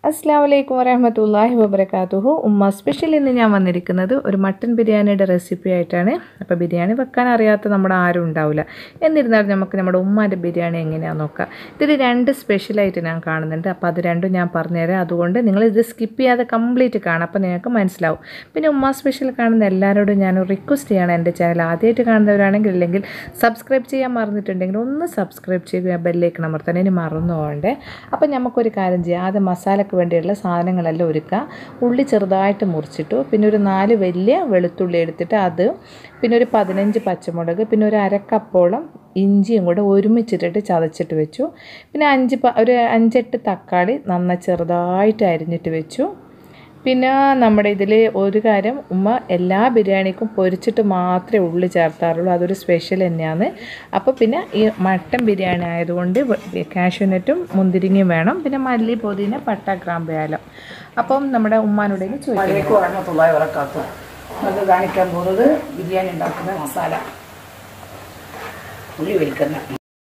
അസ്സാം വലൈക്കും വരഹമത്തല്ലാഹി വബർക്കാത്തുഹു ഉമ്മ സ്പെഷ്യൽ ഇന്ന് ഞാൻ വന്നിരിക്കുന്നത് ഒരു മട്ടൻ ബിരിയാണിയുടെ റെസിപ്പി ആയിട്ടാണ് അപ്പോൾ ബിരിയാണി വെക്കാൻ അറിയാത്ത നമ്മുടെ ആരും ഉണ്ടാവില്ല എന്നിരുന്നാലും നമുക്ക് നമ്മുടെ ഉമ്മാൻ്റെ ബിരിയാണി എങ്ങനെയാണെന്ന് നോക്കാം ഇതിൽ രണ്ട് സ്പെഷ്യലായിട്ട് ഞാൻ കാണുന്നുണ്ട് അപ്പോൾ അത് രണ്ടും ഞാൻ പറഞ്ഞുതരാം അതുകൊണ്ട് നിങ്ങൾ ഇത് സ്കിപ്പ് ചെയ്യാതെ കംപ്ലീറ്റ് കാണാം അപ്പോൾ നിങ്ങൾക്ക് മനസ്സിലാവും പിന്നെ ഉമ്മ സ്പെഷ്യൽ കാണുന്ന എല്ലാവരോടും ഞാൻ റിക്വസ്റ്റ് ചെയ്യണം എൻ്റെ ചാനൽ ആദ്യമായിട്ട് കാണുന്നവരാണെങ്കിൽ അല്ലെങ്കിൽ സബ്സ്ക്രൈബ് ചെയ്യാൻ മറന്നിട്ടുണ്ടെങ്കിൽ ഒന്ന് സബ്സ്ക്രൈബ് ചെയ്യുക ബെല്ലേക്ക് അമർത്താൻ ഇനി മറന്നു പോകണ്ടേ അപ്പം നമുക്കൊരു കാര്യം ചെയ്യാം ആദ്യം മസാലയ്ക്ക് വേണ്ടിയുള്ള സാധനങ്ങളെല്ലാം ഒരുക്കുക ഉള്ളി ചെറുതായിട്ട് മുറിച്ചിട്ടു പിന്നെ ഒരു നാല് വലിയ വെളുത്തുള്ളി എടുത്തിട്ട് അത് പിന്നെ ഒരു പതിനഞ്ച് പച്ചമുളക് പിന്നെ ഒരു അരക്കപ്പോളം ഇഞ്ചിയും കൂടെ ഒരുമിച്ചിട്ടിട്ട് ചതച്ചിട്ട് വെച്ചു പിന്നെ അഞ്ച് പ ഒരു അഞ്ചെട്ട് തക്കാളി നന്ന ചെറുതായിട്ട് അരിഞ്ഞിട്ട് വെച്ചു പിന്നെ നമ്മുടെ ഇതിൽ ഒരു കാര്യം ഉമ്മ എല്ലാ ബിരിയാണിക്കും പൊരിച്ചിട്ട് മാത്രമേ ഉള്ളി ചേർത്താറുള്ളൂ അതൊരു സ്പെഷ്യൽ തന്നെയാണ് അപ്പോൾ പിന്നെ ഈ മട്ടൻ ബിരിയാണി ആയതുകൊണ്ട് കാഷ്യൂനറ്റും മുന്തിരിങ്ങയും വേണം പിന്നെ മല്ലി പൊതിന പട്ട ഗ്രാമ്പ് ഏലം അപ്പം നമ്മുടെ ഉമ്മാനോട് ചോദിക്കാം വലൈക്കും വറഹമത്തുള്ളാഹി വബറകാത്തു നമുക്ക് കാണിക്കാൻ പോകുന്നത് ബിരിയാണി ഉണ്ടാക്കുന്ന മസാല ഉള്ളി വലിക്കുന്ന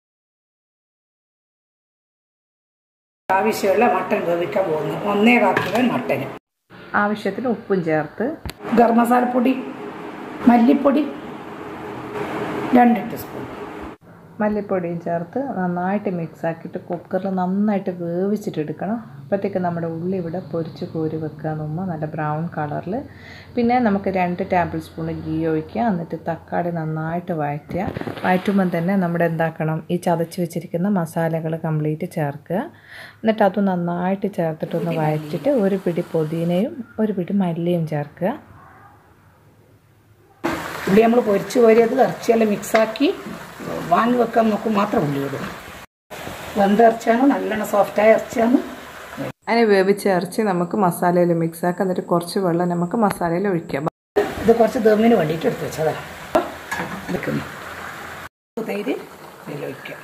ആവശ്യമുള്ള മട്ടൻ വേവിക്കാൻ പോകുന്നു ഒന്നേ കാക്കിന് മട്ടന് ആവശ്യത്തിന് ഉപ്പും ചേർത്ത് ഗരം മസാലപ്പൊടി മല്ലിപ്പൊടി രണ്ട് ടീസ്പൂൺ മല്ലിപ്പൊടിയും ചേർത്ത് നന്നായിട്ട് മിക്സ് ആക്കിയിട്ട് കുക്കറിൽ നന്നായിട്ട് വേവിച്ചിട്ട് എടുക്കണം അപ്പോഴത്തേക്ക് നമ്മുടെ ഉള്ളി ഇവിടെ പൊരിച്ച് കോരി വെക്കുക എന്നുമ്പോൾ നല്ല ബ്രൗൺ കളറിൽ പിന്നെ നമുക്ക് രണ്ട് ടേബിൾ സ്പൂൺ ഗീ ഒഴിക്കുക എന്നിട്ട് തക്കാളി നന്നായിട്ട് വഴറ്റുക വഴറ്റുമ്പം തന്നെ നമ്മുടെ എന്താക്കണം ഈ ചതച്ച് വെച്ചിരിക്കുന്ന മസാലകൾ കംപ്ലീറ്റ് ചേർക്കുക എന്നിട്ട് അത് നന്നായിട്ട് ചേർത്തിട്ടൊന്ന് വഴറ്റിട്ട് ഒരു പിടി പുതിനയും ഒരു പിടി മല്ലിയും ചേർക്കുക ഉള്ളി നമ്മൾ പൊരിച്ച് കോരിയത് ഇറച്ചിയെല്ലാം മിക്സാക്കി വാങ്ങി വെക്കാൻ നോക്കും മാത്രം ഉള്ളി ഇടും വെന്ത ഇറച്ചിയാണ് നല്ലോണം സോഫ്റ്റായ ഇറച്ചിയാണ് അതിനെ വേവിച്ച ഇറച്ചി നമുക്ക് മസാലയിൽ മിക്സ് ആക്കാം എന്നിട്ട് കുറച്ച് വെള്ളം നമുക്ക് മസാലയിൽ ഒഴിക്കാം ഇത് കുറച്ച് ദമ്മിന് വേണ്ടിയിട്ട് എടുത്ത് വെച്ചതാണ് എടുക്കുന്നു തൈര് ഇതിലൊഴിക്കാം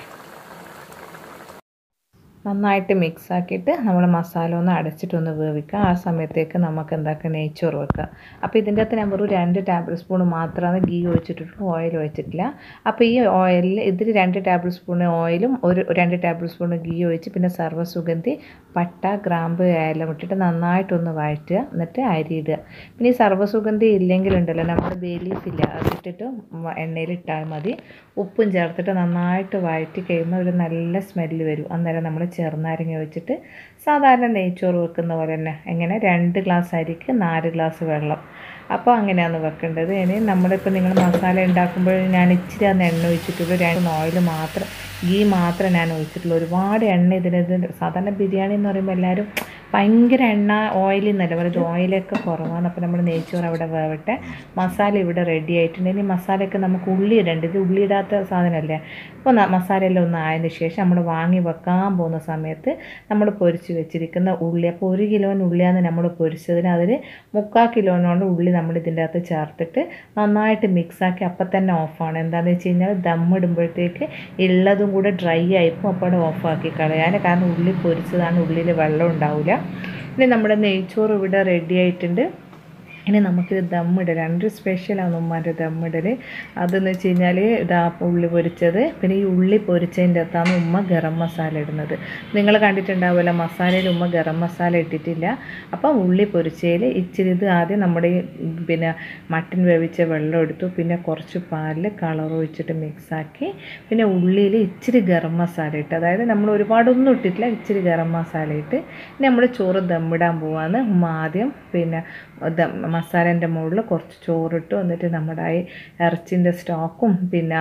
നന്നായിട്ട് മിക്സ് ആക്കിയിട്ട് നമ്മൾ മസാല ഒന്ന് അടച്ചിട്ടൊന്ന് വേവിക്കുക ആ സമയത്തേക്ക് നമുക്ക് എന്താക്കുക നെയ്ച്ചോറ് വെക്കുക അപ്പോൾ ഇതിൻ്റെ അകത്ത് ഞാൻ വെറും രണ്ട് ടേബിൾ സ്പൂൺ മാത്രമാണ് ഗീ ഒഴിച്ചിട്ടുള്ളൂ ഓയിൽ ഒഴിച്ചിട്ടില്ല അപ്പോൾ ഈ ഓയിലിൽ ഇതിൽ രണ്ട് ടേബിൾ സ്പൂൺ ഓയിലും ഒരു രണ്ട് ടേബിൾ സ്പൂൺ ഗീ ഒഴിച്ച് പിന്നെ സർവ്വസുഗന്ധി പട്ട ഗ്രാമ്പ് ഏലം ഇട്ടിട്ട് നന്നായിട്ടൊന്ന് വഴറ്റുക എന്നിട്ട് അരി ഇടുക പിന്നെ ഈ സർവ്വസുഗന്ധി ഇല്ലെങ്കിലുണ്ടല്ലോ നമ്മൾ ബേ ലീഫ് ഇല്ല അതിട്ടിട്ട് എണ്ണയിൽ ഇട്ടാൽ മതി ഉപ്പും ചേർത്തിട്ട് നന്നായിട്ട് വഴറ്റി കഴിയുമ്പോൾ ഒരു നല്ല സ്മെല്ല് വരും അന്നേരം നമ്മൾ ചെറുനാരങ്ങ വെച്ചിട്ട് സാധാരണ നെയ്ച്ചോറ് വെക്കുന്ന പോലെ തന്നെ എങ്ങനെ രണ്ട് ഗ്ലാസ് അരിക്ക് നാല് ഗ്ലാസ് വെള്ളം അപ്പോൾ അങ്ങനെയാണ് വെക്കേണ്ടത് ഇനി നമ്മളിപ്പോൾ നിങ്ങൾ മസാല ഉണ്ടാക്കുമ്പോൾ ഞാൻ ഇച്ചിരി അന്ന് എണ്ണ ഒഴിച്ചിട്ടുള്ളൂ രണ്ട് ഓയിൽ മാത്രം ഗീ മാത്രം ഞാൻ ഒഴിച്ചിട്ടുള്ളൂ ഒരുപാട് എണ്ണ ഇതിന് സാധാരണ ബിരിയാണി എന്ന് പറയുമ്പോൾ എല്ലാവരും ഭയങ്കര എണ്ണ ഓയിൽ എന്നല്ല പറയുന്നത് ഓയിലൊക്കെ കുറവാണ് അപ്പോൾ നമ്മൾ നെയ്ച്ചോറ് അവിടെ വേവട്ടെ മസാല ഇവിടെ റെഡി ആയിട്ടുണ്ട് ഇനി മസാലയൊക്കെ നമുക്ക് ഉള്ളി ഇടേണ്ടത് ഇത് ഉള്ളി ഇടാത്ത സാധനമല്ലേ അപ്പോൾ മസാലയെല്ലാം ഒന്ന് ആയതിന് ശേഷം നമ്മൾ വാങ്ങി വെക്കാൻ പോകുന്ന സമയത്ത് നമ്മൾ പൊരിച്ച് വെച്ചിരിക്കുന്ന ഉള്ളി അപ്പോൾ ഒരു കിലോന് ഉള്ളിയാണ് നമ്മൾ പൊരിച്ചതിന് അതിൽ മുക്കാൽ കിലോനോണ്ട് ഉള്ളി നമ്മൾ ഇതിൻ്റെ അകത്ത് ചേർത്തിട്ട് നന്നായിട്ട് മിക്സാക്കി അപ്പം തന്നെ ഓഫാണ് എന്താണെന്ന് വെച്ച് കഴിഞ്ഞാൽ ദമ്മിടുമ്പോഴത്തേക്ക് ഉള്ളതും കൂടെ ഡ്രൈ ആയിപ്പോൾ അപ്പോൾ ഓഫാക്കി കളയാൻ കാരണം ഉള്ളി പൊരിച്ചതാണ് ഉള്ളിൽ വെള്ളം ഉണ്ടാവില്ല ഇനി നമ്മുടെ നെയ്ച്ചോറ് ഇവിടെ റെഡി ആയിട്ടുണ്ട് ഇനി നമുക്കിത് ദമ്മിടൽ രണ്ട് സ്പെഷ്യലാണ് ഉമ്മാൻ്റെ ദമ്മിടൽ അതെന്ന് വെച്ച് കഴിഞ്ഞാൽ ഇതാ ഉള്ളി പൊരിച്ചത് പിന്നെ ഈ ഉള്ളി പൊരിച്ചതിൻ്റെ അകത്താണ് ഉമ്മ ഗരം മസാല ഇടുന്നത് നിങ്ങൾ കണ്ടിട്ടുണ്ടാവുമല്ലോ മസാലയിൽ ഉമ്മ ഗരം മസാല ഇട്ടിട്ടില്ല അപ്പം ഉള്ളി പൊരിച്ചതിൽ ഇച്ചിരി ഇത് ആദ്യം നമ്മുടെ ഈ പിന്നെ മട്ടൻ വേവിച്ച വെള്ളം എടുത്തു പിന്നെ കുറച്ച് പാലിൽ കളർ ഒഴിച്ചിട്ട് മിക്സാക്കി പിന്നെ ഉള്ളിയിൽ ഇച്ചിരി ഗരം മസാല ഇട്ട് അതായത് നമ്മൾ ഒരുപാടൊന്നും ഇട്ടിട്ടില്ല ഇച്ചിരി ഗരം മസാല ഇട്ട് ഇനി നമ്മൾ ചോറ് ദമ്മിടാൻ പോവാന്ന് ഉമ്മ ആദ്യം പിന്നെ ദം മസാലേൻ്റെ മുകളിൽ കുറച്ച് ചോറിട്ടു എന്നിട്ട് നമ്മുടെ ഈ ഇറച്ചിൻ്റെ സ്റ്റോക്കും പിന്നെ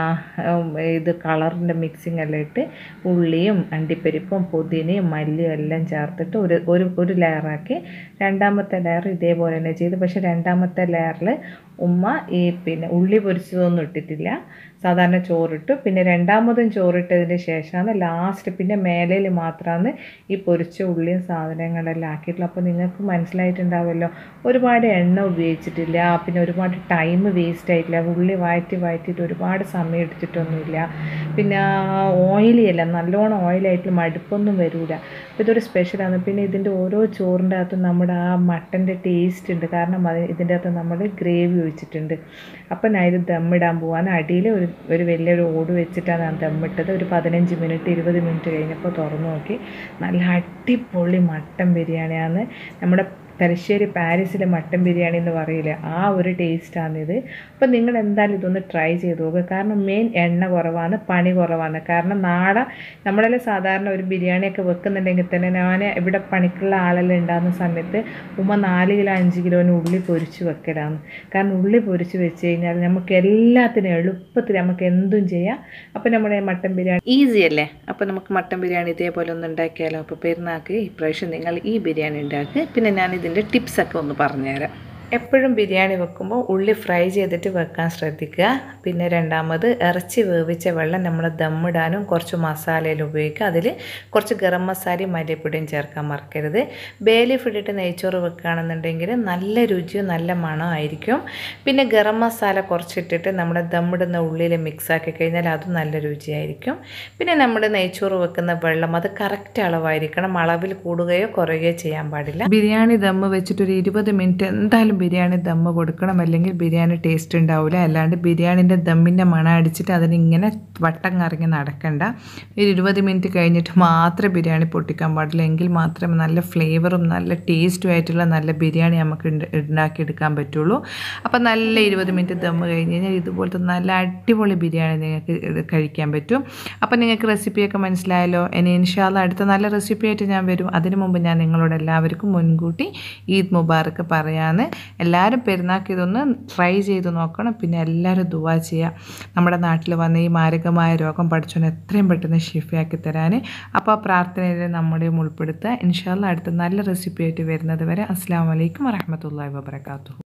ഇത് കളറിൻ്റെ മിക്സിങ് എല്ലാം ഇട്ട് ഉള്ളിയും അണ്ടിപ്പരിപ്പും പുതിനയും മല്ലിയും എല്ലാം ചേർത്തിട്ട് ഒരു ഒരു ഒരു ലെയറാക്കി രണ്ടാമത്തെ ലെയർ ഇതേപോലെ തന്നെ ചെയ്തു പക്ഷേ രണ്ടാമത്തെ ലെയറിൽ ഉമ്മ ഈ പിന്നെ ഉള്ളി പൊരിച്ചതൊന്നും ഇട്ടിട്ടില്ല സാധാരണ ചോറിട്ടു പിന്നെ രണ്ടാമതും ചോറിട്ടതിന് ശേഷമാണ് ലാസ്റ്റ് പിന്നെ മേലയിൽ മാത്രമാണ് ഈ പൊരിച്ച ഉള്ളിയും സാധനങ്ങളെല്ലാം ആക്കിയിട്ടുള്ളത് അപ്പോൾ നിങ്ങൾക്ക് മനസ്സിലായിട്ടുണ്ടാവുമല്ലോ ഒരുപാട് എണ്ണ ഉപയോഗിച്ചിട്ടില്ല പിന്നെ ഒരുപാട് ടൈം വേസ്റ്റ് ആയിട്ടില്ല ഉള്ളി വഴറ്റി വഴറ്റിയിട്ട് ഒരുപാട് സമയം എടുത്തിട്ടൊന്നുമില്ല പിന്നെ ഓയിലി അല്ല നല്ലോണം ഓയിലായിട്ട് മടുപ്പൊന്നും വരില്ല അപ്പോൾ ഇതൊരു സ്പെഷ്യലാണ് പിന്നെ ഇതിൻ്റെ ഓരോ ചോറിൻ്റെ അകത്തും നമ്മുടെ ആ മട്ടൻ്റെ ടേസ്റ്റ് ഉണ്ട് കാരണം അത് ഇതിൻ്റെ അകത്ത് നമ്മൾ ഗ്രേവി ഒഴിച്ചിട്ടുണ്ട് അപ്പം ഞാൻ ഇത് ദമ്മിടാൻ പോവാൻ അടിയിൽ ഒരു ഒരു വലിയൊരു ഓട് വെച്ചിട്ടാണ് ഞാൻ ദമ്മിട്ടത് ഒരു പതിനഞ്ച് മിനിറ്റ് ഇരുപത് മിനിറ്റ് കഴിഞ്ഞപ്പോൾ തുറന്നു നോക്കി നല്ല അടിപൊളി മട്ടൻ ബിരിയാണിയാണ് നമ്മുടെ തലശ്ശേരി പാരീസിലെ മട്ടൻ ബിരിയാണി എന്ന് പറയില്ലേ ആ ഒരു ടേസ്റ്റാണിത് അപ്പോൾ നിങ്ങൾ എന്തായാലും ഇതൊന്ന് ട്രൈ ചെയ്ത് നോക്കുക കാരണം മെയിൻ എണ്ണ കുറവാണ് പണി കുറവാണ് കാരണം നാളെ നമ്മളെല്ലാം സാധാരണ ഒരു ബിരിയാണിയൊക്കെ വെക്കുന്നുണ്ടെങ്കിൽ തന്നെ ഞാൻ ഇവിടെ പണിക്കുള്ള ആളെല്ലാം ഉണ്ടാകുന്ന സമയത്ത് ഉമ്മ നാല് കിലോ അഞ്ച് കിലോന് ഉള്ളി പൊരിച്ച് വെക്കലാണ് കാരണം ഉള്ളി പൊരിച്ച് വെച്ച് കഴിഞ്ഞാൽ നമുക്ക് എല്ലാത്തിനും എളുപ്പത്തിൽ നമുക്ക് എന്തും ചെയ്യാം അപ്പോൾ നമ്മുടെ മട്ടൻ ബിരിയാണി ഈസി അല്ലേ അപ്പോൾ നമുക്ക് മട്ടൻ ബിരിയാണി ഇതേപോലെ ഒന്ന് ഉണ്ടാക്കിയാലോ അപ്പോൾ പെരുന്നാൾക്ക് ഇപ്രാവശ്യം നിങ്ങൾ ഈ ബിരിയാണി ഉണ്ടാക്കി പിന്നെ ഞാൻ ഇതിൻ്റെ ടിപ്സൊക്കെ ഒന്ന് പറഞ്ഞുതരാം എപ്പോഴും ബിരിയാണി വെക്കുമ്പോൾ ഉള്ളി ഫ്രൈ ചെയ്തിട്ട് വെക്കാൻ ശ്രദ്ധിക്കുക പിന്നെ രണ്ടാമത് ഇറച്ചി വേവിച്ച വെള്ളം നമ്മൾ ദമ്മിടാനും കുറച്ച് മസാലയിൽ ഉപയോഗിക്കുക അതിൽ കുറച്ച് ഗരം മസാലയും മല്ലിപ്പൊടിയും ചേർക്കാൻ മറക്കരുത് ബേലീഫ് ഇട്ടിട്ട് നെയ്ച്ചോറ് വെക്കുകയാണെന്നുണ്ടെങ്കിൽ നല്ല രുചിയും നല്ല മണമായിരിക്കും പിന്നെ ഗരം മസാല കുറച്ചിട്ടിട്ട് നമ്മുടെ ദമ്മിടുന്ന ഉള്ളിൽ മിക്സ് ആക്കി കഴിഞ്ഞാൽ അതും നല്ല രുചിയായിരിക്കും പിന്നെ നമ്മുടെ നെയ്ച്ചോറ് വെക്കുന്ന വെള്ളം അത് കറക്റ്റ് അളവായിരിക്കണം അളവിൽ കൂടുകയോ കുറയുകയോ ചെയ്യാൻ പാടില്ല ബിരിയാണി ദമ്മ് വെച്ചിട്ടൊരു ഇരുപത് മിനിറ്റ് എന്തായാലും ബിരിയാണി ദമ്മ് കൊടുക്കണം അല്ലെങ്കിൽ ബിരിയാണി ടേസ്റ്റ് ഉണ്ടാവില്ല അല്ലാണ്ട് ബിരിയാണിൻ്റെ ദമ്മിൻ്റെ മണം അടിച്ചിട്ട് അതിനിങ്ങനെ വട്ടം കറങ്ങി നടക്കണ്ട ഒരു ഇരുപത് മിനിറ്റ് കഴിഞ്ഞിട്ട് മാത്രമേ ബിരിയാണി പൊട്ടിക്കാൻ പാടില്ല എങ്കിൽ മാത്രമേ നല്ല ഫ്ലേവറും നല്ല ടേസ്റ്റും ആയിട്ടുള്ള നല്ല ബിരിയാണി നമുക്ക് ഉണ്ട്- ഉണ്ടാക്കിയെടുക്കാൻ പറ്റുള്ളൂ അപ്പം നല്ല ഇരുപത് മിനിറ്റ് ദമ്മ് കഴിഞ്ഞ് കഴിഞ്ഞാൽ ഇതുപോലത്തെ നല്ല അടിപൊളി ബിരിയാണി നിങ്ങൾക്ക് ഇത് കഴിക്കാൻ പറ്റും അപ്പം നിങ്ങൾക്ക് റെസിപ്പിയൊക്കെ മനസ്സിലായല്ലോ ഇനി ഇൻഷാല്ല അടുത്ത നല്ല റെസിപ്പി ആയിട്ട് ഞാൻ വരും അതിനു മുമ്പ് ഞാൻ നിങ്ങളോട് എല്ലാവർക്കും മുൻകൂട്ടി ഈദ് മുബാറക്ക് പറയാന്ന് എല്ലാവരും പെരുന്നാൾക്ക് ഇതൊന്ന് ട്രൈ ചെയ്ത് നോക്കണം പിന്നെ എല്ലാവരും ദുവാ ചെയ്യുക നമ്മുടെ നാട്ടിൽ വന്ന ഈ മാരകമായ രോഗം പഠിച്ചോണ്ട് എത്രയും പെട്ടെന്ന് ഷിഫയാക്കി തരാൻ അപ്പോൾ ആ പ്രാർത്ഥനയിൽ നമ്മുടെയും ഉൾപ്പെടുത്തുക ഇൻഷാല്ല അടുത്ത നല്ല റെസിപ്പി ആയിട്ട് വരുന്നത് വരെ അസ്സാം വലൈക്കും വറഹമത്തല്ലാ വാബർക്കാത്തു